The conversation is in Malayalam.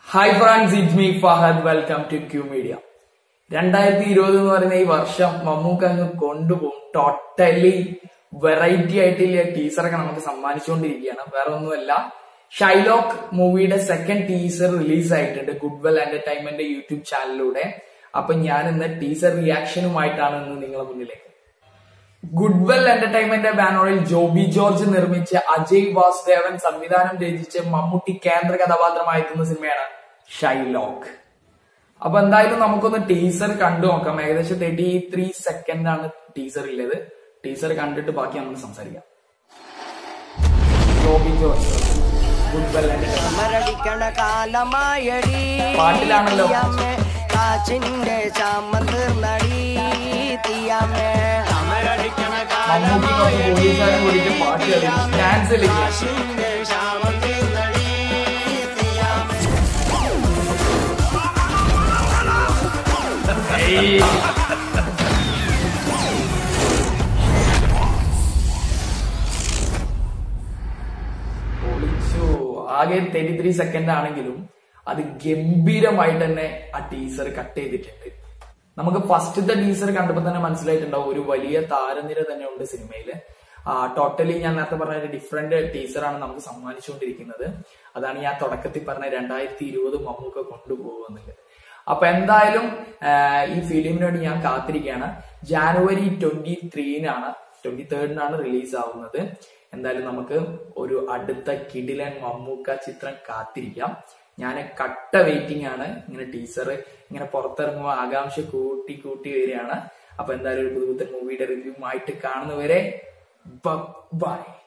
Hi friends it me Fahad welcome to Q media രണ്ടായിരത്തി ഇരുപത് എന്ന് പറയുന്ന ഈ വർഷം മമ്മൂക്ക അങ്ങ് കൊണ്ടുപോകും ടോട്ടലി വെറൈറ്റി ആയിട്ടുള്ള ടീസറൊക്കെ നമുക്ക് സമ്മാനിച്ചുകൊണ്ടിരിക്കുകയാണ് വേറെ ഒന്നുമല്ല ഷൈലോക്ക് മൂവിയുടെ സെക്കൻഡ് ടീസർ റിലീസ് ആയിട്ടുണ്ട് ഗുഡ്വെൽ എന്റർടൈൻമെന്റ് യൂട്യൂബ് ചാനലിലൂടെ അപ്പൊ ഞാൻ ഇന്ന് ടീസർ റിയാക്ഷനുമായിട്ടാണ് ഇന്ന് നിങ്ങളുടെ മുന്നിലേക്ക് ഗുഡ്വെൽ എന്റർടൈൻമെന്റ് ബാനറിൽ ജോബി ജോർജ് നിർമ്മിച്ച് അജയ് വാസുദേവൻ സംവിധാനം രചിച്ച് മമ്മൂട്ടി കേന്ദ്ര കഥാപാത്രമായി എത്തുന്ന സിനിമയാണ് ഷൈലോക്ക് അപ്പൊ എന്തായാലും നമുക്കൊന്ന് ടീസർ കണ്ടു നോക്കാം ഏകദേശം തേർട്ടി ത്രീ സെക്കൻഡ് ആണ് ടീസർ ഉള്ളത് ടീസർ കണ്ടിട്ട് ബാക്കി നമുക്ക് സംസാരിക്കാം ജോബി ജോർജ് ഗുഡ്വെൽ എന്റർടൈൻമെന്റ് മരടിക്കണ കാലമായടി പാട്ടിലാണല്ലോ. തീയാമ്മേ, കാച്ചിന്റെ ചാമം തീർന്നടി തീയാമ്മേ മമ്മൂട്ടി കുറച്ച് പോലീസുകാരും കൂടിയിട്ട് പാട്ട് കളിക്കും ഡാൻസ് കളിക്കും കാച്ചിന്റെ ചാമം തീർന്നടി തീയാമ്മേ ഏയ്. പൊളിച്ചു ആകെ തേർട്ടി ത്രീ സെക്കൻഡ് ആണെങ്കിലും അത് ഗംഭീരമായിട്ട് തന്നെ ആ ടീസർ കട്ട് ചെയ്തിട്ടുണ്ട് നമുക്ക് ഫസ്റ്റത്തെ ടീസർ കണ്ടപ്പോൾ തന്നെ മനസ്സിലായിട്ടുണ്ടാവും ഒരു വലിയ താരനിര തന്നെ ഉണ്ട് സിനിമയില് ടോട്ടലി ഞാൻ നേരത്തെ പറഞ്ഞ ഡിഫറെന്റ് ടീസറാണ് നമുക്ക് സമ്മാനിച്ചുകൊണ്ടിരിക്കുന്നത് അതാണ് ഞാൻ തുടക്കത്തിൽ പറഞ്ഞ രണ്ടായിരത്തി ഇരുപത് മമ്മൂക്ക കൊണ്ടുപോകുന്നത് അപ്പൊ എന്തായാലും ആ, ഈ ഫിലിമിന് വേണ്ടി ഞാൻ കാത്തിരിക്കുകയാണ് ജാനുവരി ട്വന്റി ത്രീനാണ് ട്വന്റി തേർഡിനാണ് റിലീസ് ആവുന്നത് എന്തായാലും നമുക്ക് ഒരു അടുത്ത കിടിലൻ മമ്മൂക്ക ചിത്രം കാത്തിരിക്കാം ഞാൻ കട്ട വെയിറ്റിംഗ് ആണ് ഇങ്ങനെ ടീസർ ഇങ്ങനെ പുറത്തിറങ്ങുമ്പോൾ ആകാംക്ഷ കൂട്ടി കൂട്ടി വരികയാണ് അപ്പൊ എന്തായാലും ഒരു പുതുപുത്തൻ മൂവിയുടെ റിവ്യൂ ആയിട്ട് കാണുന്നവരെ ബൈ